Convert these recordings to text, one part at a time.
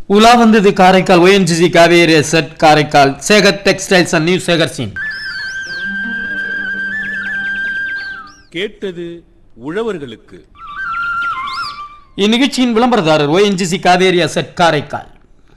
உலா வந்தது Karaikal ONGC Cauvery asset Karaikal Sekar textiles and new Sekar சீன் கேட்டது உழவர்களுக்கு இந்நிகழ்ச்சியின் விளம்பரதாரர் ONGC Cauvery asset Karaikal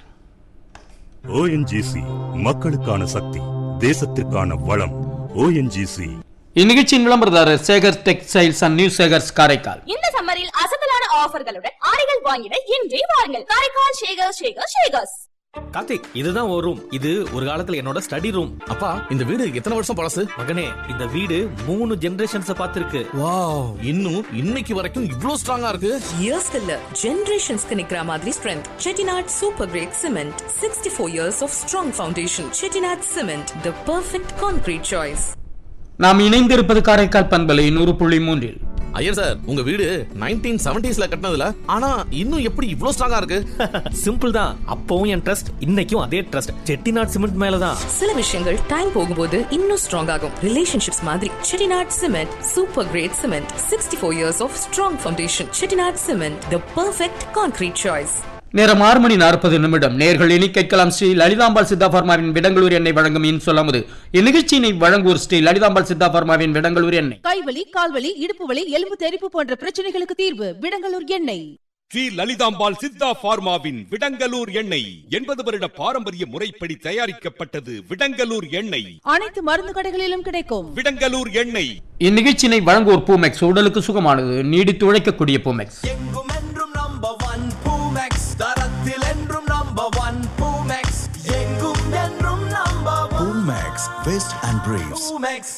ONGC மக்களுக்கான சக்தி தேசத்திற்கான வளம் ஓஎன்ஜிசி இந்நிகழ்ச்சியின் விளம்பரதாரர் Sekar textiles and new Sekars Karaikal இந்த சம்மரில் அசத்தலான ஆஃபர்களுடன் ஆடைகள் வாங்கிட இன்றே வாருங்கள் காரைக்கால் ஷேகர் ஷேகர் ஷேகர்ஸ் கார்த்திக் இதுதான் ஒரு ரூம் இது ஒரு காலத்துல என்னோட ஸ்டடி ரூம் அப்பா இந்த வீடு எத்தனை வருஷம் பழசு மகனே இந்த வீடு மூணு ஜெனரேஷன்ஸ் பார்த்திருக்கு வாவ் இன்னும் இன்னைக்கு வரைக்கும் இவ்ளோ ஸ்ட்ராங்கா இருக்கு இயர்ஸ்க்கு இல்ல ஜெனரேஷன்ஸ்க்கு நிக்கிற மாதிரி strength Chettinad super grade cement sixty four years of strong foundation Chettinad cement the perfect concrete choice நாம் இணைந்திருப்பது காரைக்கால் பண்பலை நூறு புள்ளி மூன்றில் ஐயர் சார் உங்க வீடு நைன்டீன் செவன்டிஸ்ல கட்டினதுல ஆனா இன்னும் எப்படி இவ்ளோ ஸ்ட்ராங்கா இருக்கு சிம்பிள் தான் அப்பவும் என் ட்ரஸ்ட் இன்னைக்கும் அதே ட்ரஸ்ட் செட்டிநாட் சிமெண்ட் மேலதான் சில விஷயங்கள் டைம் போகும்போது இன்னும் ஸ்ட்ராங் ஆகும் ரிலேஷன்ஷிப்ஸ் மாதிரி Chettinad cement super grade cement sixty four years of strong foundation Chettinad cement the perfect concrete choice நேரம் ஆறு மணி நாற்பது நிமிடம் நேர்கள் இனி கேட்கலாம் ஸ்ரீ லலிதாம்பாள் சித்தா பார்மாவின் விடங்களூர் எண்ணெய் வழங்கும் இன் சொல்லாமது இந்நிகழ்ச்சியினை வழங்குவோர் ஸ்ரீ லலிதாம்பாள் சித்தா பார்மாவின் விடங்களூர் எண்ணெய் கைவலி கால்வலி இடுப்பு வலி எலும்பு தெறிப்பு போன்ற பிரச்சனைகளுக்கு தீர்வு விடங்கலூர் எண்ணெய் ஸ்ரீ லலிதாம்பாள் சித்தா பார்மாவின் விடங்கலூர் எண்ணெய் எண்பது வருட பாரம்பரிய முறைப்படி தயாரிக்கப்பட்டது விடங்கலூர் எண்ணெய் அனைத்து மருந்து கடைகளிலும் கிடைக்கும் விடங்கலூர் எண்ணெய் இந்நிகழ்ச்சியினை வழங்குவோர் பூமெக்ஸ் உடலுக்கு சுகமானது நீடித்து உழைக்கக்கூடிய பூமெக்ஸ் எங்கும் என்றும் நம்பர் ஒன் பூமெக்ஸ் தரத்தில் என்றும் நம்பர் ஒன் பூமெக்ஸ் எங்கும் என்றும் number one Max, Vest and Briefs. Poomex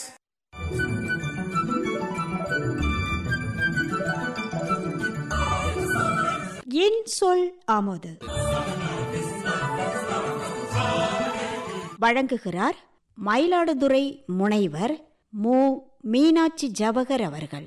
என் சொல் ஆமோது வழங்குகிறார் மயிலாடுதுறை முனைவர் மு மீனாட்சி ஜவகர் அவர்கள்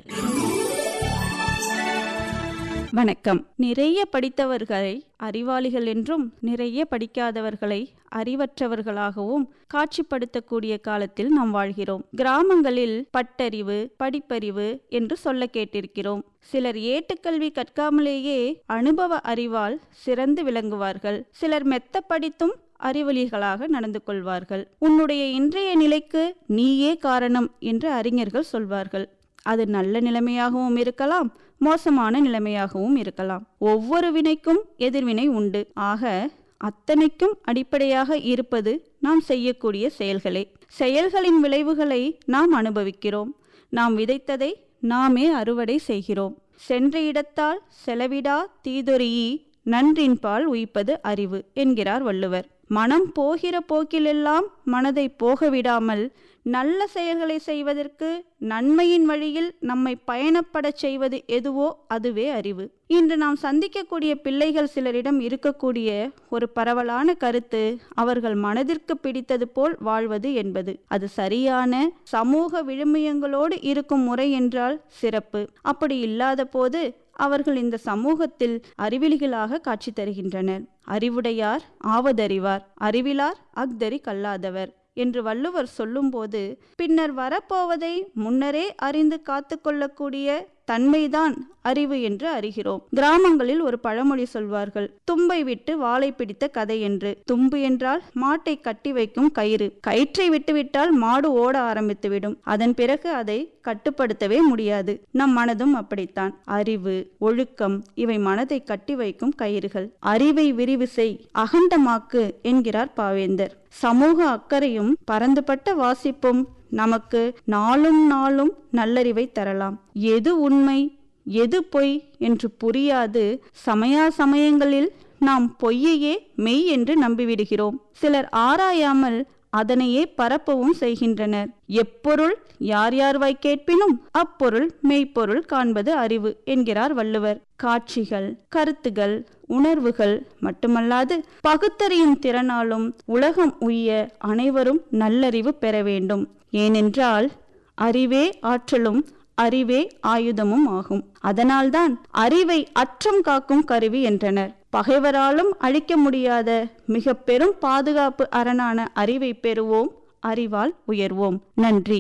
வணக்கம் நிறைய படித்தவர்களை அறிவாளிகள் என்றும் நிறைய படிக்காதவர்களை அறிவற்றவர்களாகவும் காட்சிப்படுத்தக்கூடிய காலத்தில் நாம் வாழ்கிறோம் கிராமங்களில் பட்டறிவு படிப்பறிவு என்று சொல்ல கேட்டிருக்கிறோம் சிலர் ஏட்டுக்கல்வி கற்காமலேயே அனுபவ அறிவால் சிறந்து விளங்குவார்கள் சிலர் மெத்த படித்தும் அறிவொளிகளாக நடந்து கொள்வார்கள் உன்னுடைய இன்றைய நிலைக்கு நீயே காரணம் என்று அறிஞர்கள் சொல்வார்கள் அது நல்ல நிலைமையாகவும் இருக்கலாம் மோசமான நிலைமையாகவும் இருக்கலாம் ஒவ்வொரு வினைக்கும் எதிர்வினை உண்டு ஆக அத்தனைக்கும் அடிப்படையாக இருப்பது நாம் செய்யக்கூடிய செயல்களே செயல்களின் விளைவுகளை நாம் அனுபவிக்கிறோம் நாம் விதைத்ததை நாமே அறுவடை செய்கிறோம் சென்ற இடத்தால் செலவிடா தீதொரியி நன்றின்பால் உயிப்பது அறிவு என்கிறார் வள்ளுவர் மனம் போகிற போக்கிலெல்லாம் மனதை போக விடாமல் நல்ல செயல்களை செய்வதற்கு நன்மையின் வழியில் நம்மை பயணப்படச் செய்வது எதுவோ அதுவே அறிவு இன்று நாம் சந்திக்கக்கூடிய பிள்ளைகள் சிலரிடம் இருக்கக்கூடிய ஒரு பரவலான கருத்து அவர்கள் மனதிற்கு பிடித்தது போல் வாழ்வது என்பது அது சரியான சமூக விழுமியங்களோடு இருக்கும் முறை என்றால் சிறப்பு அப்படி இல்லாத போது அவர்கள் இந்த சமூகத்தில் அறிவிலிகளாக காட்சி தருகின்றனர் அறிவுடையார் ஆவதறிவார் அறிவிலார் அக்தரி கல்லாதவர் என்று வள்ளுவர் சொல்லும்போது பின்னர் வரப்போவதை முன்னரே அறிந்து காத்து கொள்ளக்கூடிய தன்மைதான் அறிவு என்று அறிகிறோம் கிராமங்களில் ஒரு பழமொழி சொல்வார்கள் தும்பை விட்டு வாளை பிடித்த கதை என்று தும்பு என்றால் மாட்டை கட்டி வைக்கும் கயிறு கயிற்றை விட்டுவிட்டால் மாடு ஓட ஆரம்பித்துவிடும் அதன் பிறகு அதை கட்டுப்படுத்தவே முடியாது நம் மனதும் அப்படித்தான் அறிவு ஒழுக்கம் இவை மனதை கட்டி வைக்கும் கயிறுகள் அறிவை விரிவு செய் அகண்டமாக்கு என்கிறார் பாவேந்தர் சமூக அக்கறையும் பரந்துபட்ட வாசிப்பும் நமக்கு நாளும் நாளும் நல்லறிவை தரலாம் எது உண்மை எது பொய் என்று புரியாது சமயா சமயங்களில் நாம் பொய்யையே மெய் என்று நம்பிவிடுகிறோம் சிலர் ஆராயாமல் அதனையே பரப்பவும் செய்கின்றனர் எப்பொருள் யார் யார்வாய் கேட்பினும் அப்பொருள் மெய்ப்பொருள் காண்பது அறிவு என்கிறார் வள்ளுவர் காட்சிகள் கருத்துகள் உணர்வுகள் மட்டுமல்லாது பகுத்தறியும் திறனாலும் உலகம் உய்ய அனைவரும் நல்லறிவு பெற வேண்டும் ஏனென்றால் அறிவே ஆற்றலும் அறிவே ஆயுதமும் ஆகும் அதனால்தான் அறிவை அற்றம் காக்கும் கருவி என்றனர் பகைவராலும் அழிக்க முடியாத மிக பெரும் பாதுகாப்பு அரணான அறிவை பெறுவோம் அறிவால் உயர்வோம் நன்றி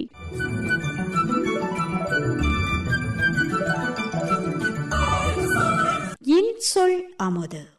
இன் சொல் ஆமோது